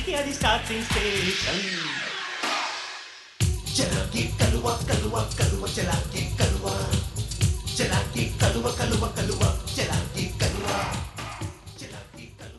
అందరికి అది starting station చలాకి కలువ కలువ కలువ చలాకి కలువ చలాకి కలువ కలువ కలువ చలాకి కలువ చలాకి కలువ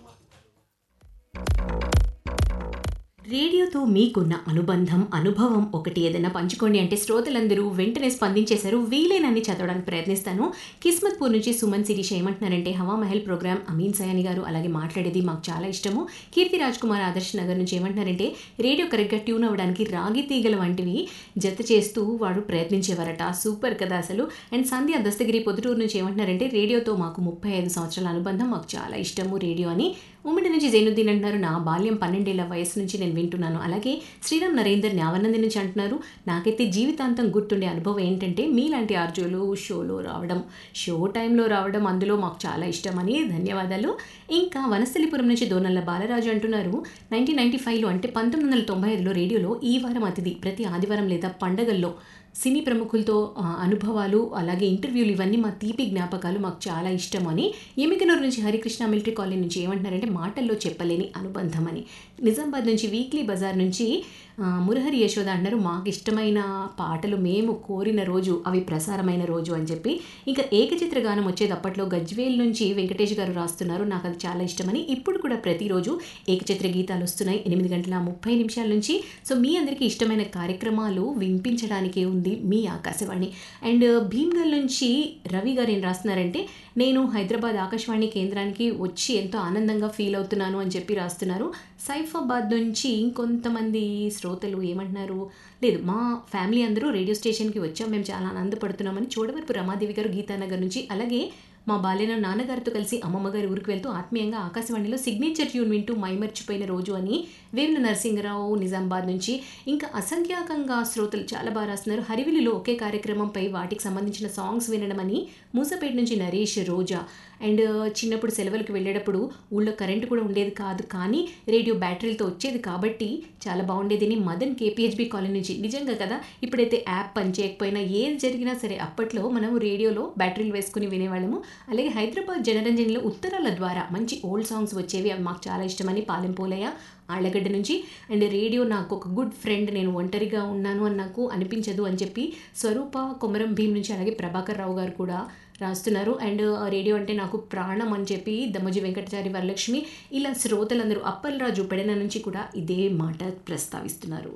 రేడియోతో మీకున్న అనుబంధం అనుభవం ఒకటి ఏదైనా పంచుకోండి అంటే శ్రోతలందరూ వెంటనే స్పందించేశారు వీలైనన్ని చదవడానికి ప్రయత్నిస్తాను కిస్మత్పూర్ నుంచి సుమన్ శిరీష ఏమంటున్నారంటే హవా మహల్ ప్రోగ్రామ్ అమీన్ సయాని గారు అలాగే మాట్లాడేది మాకు చాలా ఇష్టము కీర్తి రాజ్ కుమార్ ఆదర్శ్ నగర్ నుంచి ఏమంటున్నారంటే రేడియో కరెక్ట్గా ట్యూన్ అవ్వడానికి రాగి తీగల వంటివి జత చేస్తూ వాడు ప్రయత్నించేవారట సూపర్ కదా అసలు అండ్ సంధ్య దస్తగిరి పొద్దుటూరు నుంచి ఏమంటున్నారంటే రేడియోతో మాకు ముప్పై ఐదు సంవత్సరాల అనుబంధం మాకు చాలా ఇష్టము రేడియో అని ఉమ్మడి నుంచి జైనుద్దీన్ అంటున్నారు నా బాల్యం పన్నెండేళ్ల వయసు నుంచి నేను వింటున్నాను అలాగే శ్రీరామ్ నరేందర్ న్యావనంది నుంచి అంటున్నారు నాకైతే జీవితాంతం గుర్తుండే అనుభవం ఏంటంటే మీలాంటి ఆర్జోలు షోలో రావడం షో టైంలో రావడం అందులో మాకు చాలా ఇష్టమని ధన్యవాదాలు ఇంకా వనస్థలిపురం నుంచి దోనల్ల బాలరాజు అంటున్నారు నైన్టీన్ నైన్టీ ఫైవ్లో అంటే పంతొమ్మిది వందల తొంభై ఐదులో రేడియోలో ఈ వారం అతిథి ప్రతి ఆదివారం లేదా పండగల్లో సినీ ప్రముఖులతో ఆ, అనుభవాలు అలాగే ఇంటర్వ్యూలు ఇవన్నీ మా తీపి జ్ఞాపకాలు మాకు చాలా ఇష్టం అని ఎమికనూరు నుంచి హరికృష్ణ మిలిటరీ కాలనీ నుంచి ఏమంటున్నారంటే మాటల్లో చెప్పలేని అనుబంధం అని నిజామాబాద్ నుంచి వీక్లీ బజార్ నుంచి ఆ, మురహరి యశోద అంటారు మాకు ఇష్టమైన పాటలు మేము కోరిన రోజు అవి ప్రసారమైన రోజు అని చెప్పి ఇంకా ఏకచిత్ర గానం వచ్చేది అప్పట్లో గజ్వేల్ నుంచి వెంకటేష్ గారు రాస్తున్నారు నాకు అది చాలా ఇష్టమని ఇప్పుడు కూడా ప్రతిరోజు ఏకచిత్ర గీతాలు వస్తున్నాయి ఎనిమిది గంటల ముప్పై నిమిషాల నుంచి సో మీ అందరికీ ఇష్టమైన కార్యక్రమాలు వినిపించడానికే ఉంది మీ ఆకాశవాణి అండ్ భీమ్గల్ నుంచి రవి గారు ఏం రాస్తున్నారంటే నేను హైదరాబాద్ ఆకాశవాణి కేంద్రానికి వచ్చి ఎంతో ఆనందంగా ఫీల్ అవుతున్నాను అని చెప్పి రాస్తున్నారు సైఫాబాద్ నుంచి ఇంకొంతమంది శ్రోతలు ఏమంటున్నారు లేదు మా ఫ్యామిలీ అందరూ రేడియో స్టేషన్కి వచ్చాం మేము చాలా ఆనందపడుతున్నామని చోడవరపు రమాదేవి గారు గీతానగర్ నుంచి అలాగే మా బాల్యంలో నాన్నగారితో కలిసి అమ్మమ్మ గారి ఊరికి వెళ్తూ ఆత్మీయంగా ఆకాశవాణిలో సిగ్నేచర్ ట్యూన్ వింటూ మైమర్చిపోయిన రోజు అని వేముల నరసింహరావు నిజామాబాద్ నుంచి ఇంకా అసంఖ్యాకంగా శ్రోతలు చాలా బాగా రాస్తున్నారు హరివిలిలో ఒకే కార్యక్రమంపై వాటికి సంబంధించిన సాంగ్స్ వినడం అని మూసపేట నుంచి నరేష్ రోజా అండ్ చిన్నప్పుడు సెలవులకు వెళ్ళేటప్పుడు ఊళ్ళో కరెంటు కూడా ఉండేది కాదు కానీ రేడియో బ్యాటరీలతో వచ్చేది కాబట్టి చాలా బాగుండేది అని మదన్ కేపీహెచ్బి కాలనీ నుంచి నిజంగా కదా ఇప్పుడైతే యాప్ పనిచేయకపోయినా ఏది జరిగినా సరే అప్పట్లో మనం రేడియోలో బ్యాటరీలు వేసుకుని వినేవాళ్ళము అలాగే హైదరాబాద్ జనరంజన్లో ఉత్తరాల ద్వారా మంచి ఓల్డ్ సాంగ్స్ వచ్చేవి అవి మాకు చాలా ఇష్టమని పాలెం పోలయ్య ఆళ్ళగడ్డ నుంచి అండ్ రేడియో నాకు ఒక గుడ్ ఫ్రెండ్ నేను ఒంటరిగా ఉన్నాను అని నాకు అనిపించదు అని చెప్పి స్వరూప కొమరం భీం నుంచి అలాగే ప్రభాకర్ రావు గారు కూడా రాస్తున్నారు అండ్ రేడియో అంటే నాకు ప్రాణం అని చెప్పి దమ్మజి వెంకటచారి వరలక్ష్మి ఇలా శ్రోతలందరూ అప్పలరాజు పెడన నుంచి కూడా ఇదే మాట ప్రస్తావిస్తున్నారు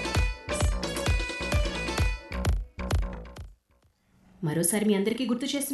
మరోసారి మీ అందరికీ గుర్తు చేస్తున్న